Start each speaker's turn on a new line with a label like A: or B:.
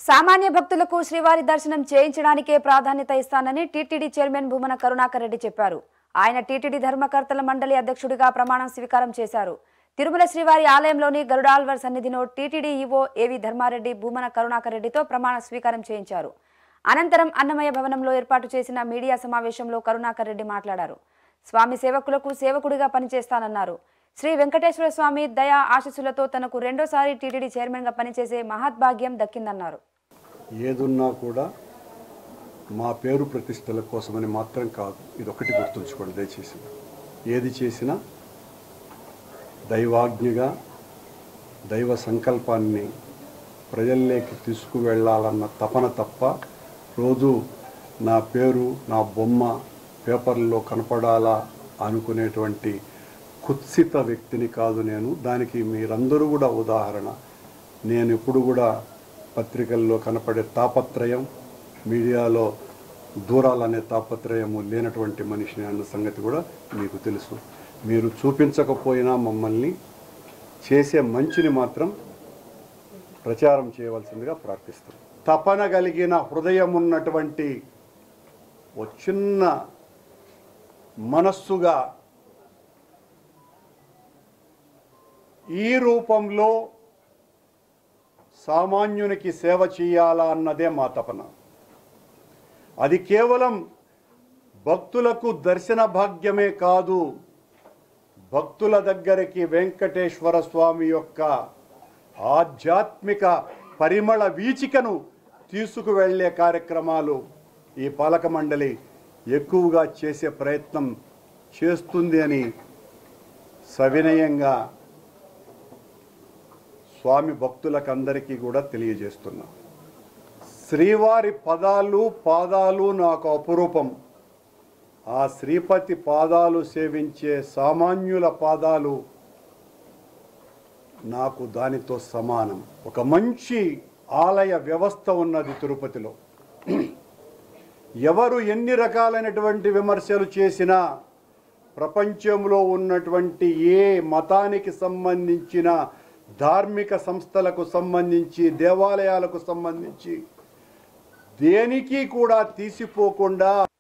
A: సామాన్య భక్తులకు శ్రీవారి దర్శనం చేయించడానికే ప్రాధాన్యత ఇస్తానని టీటీడీ చైర్మన్ భూమన కరుణాకర్ రెడ్డి చెప్పారు ఆయన టీటీడీ ధర్మకర్తల మండలి అధ్యక్షుడిగా ప్రమాణం స్వీకారం చేశారు తిరుమల శ్రీవారి ఆలయంలోని గరుడాల్వర్ సన్నిధిలో టీటీడీ ఈవో ఏవి ధర్మారెడ్డి భూమన కరుణాకర్ రెడ్డితో ప్రమాణ స్వీకారం చేయించారు అనంతరం అన్నమయ్య భవనంలో ఏర్పాటు చేసిన మీడియా సమావేశంలో కరుణాకర్ రెడ్డి మాట్లాడారు స్వామి సేవకులకు సేవకుడిగా పనిచేస్తానన్నారు శ్రీ వెంకటేశ్వర స్వామి దయా ఆశీస్సులతో తనకు రెండోసారి టీటీడీ చైర్మన్గా పనిచేసే మహద్భాగ్యం దక్కిందన్నారు
B: ఏదున్నా కూడా మా పేరు ప్రతిష్టల కోసమని మాత్రం కాదు ఇది ఒకటి గుర్తుంచుకోండి దయచేసి ఏది చేసినా దైవాజ్ఞగా దైవ సంకల్పాన్ని ప్రజల్లోకి తీసుకువెళ్ళాలన్న తపన తప్ప రోజు నా పేరు నా బొమ్మ పేపర్లో కనపడాలా అనుకునేటువంటి కుత్సిత వ్యక్తిని కాదు నేను దానికి మీరందరూ కూడా ఉదాహరణ నేను ఎప్పుడు కూడా పత్రికల్లో కనపడే తాపత్రయం మీడియాలో దూరాలనే తాపత్రయము లేనటువంటి మనిషిని అన్న సంగతి కూడా మీకు తెలుసు మీరు చూపించకపోయినా మమ్మల్ని చేసే మంచిని మాత్రం ప్రచారం చేయవలసిందిగా ప్రార్థిస్తాం తపన కలిగిన హృదయం ఉన్నటువంటి ఓ చిన్న మనస్సుగా ఈ రూపంలో సామాన్యునికి సేవ చేయాలా అన్నదే మా తపన అది కేవలం భక్తులకు దర్శన భాగ్యమే కాదు భక్తుల దగ్గరికి వెంకటేశ్వర స్వామి యొక్క ఆధ్యాత్మిక పరిమళ వీచికను తీసుకువెళ్ళే కార్యక్రమాలు ఈ పాలక మండలి ఎక్కువగా చేసే ప్రయత్నం చేస్తుంది అని సవినయంగా స్వామి భక్తులకందరికీ కూడా తెలియజేస్తున్నా శ్రీవారి పదాలు పాదాలు నాకు అపురూపం ఆ శ్రీపతి పాదాలు సేవించే సామాన్యుల పాదాలు నాకు దానితో సమానం ఒక మంచి ఆలయ వ్యవస్థ ఉన్నది తిరుపతిలో ఎవరు ఎన్ని రకాలైనటువంటి విమర్శలు చేసినా ప్రపంచంలో ఉన్నటువంటి ఏ మతానికి సంబంధించిన ధార్మిక సంస్థలకు సంబంధించి దేవాలయాలకు సంబంధించి దేనికి కూడా తీసిపోకుండా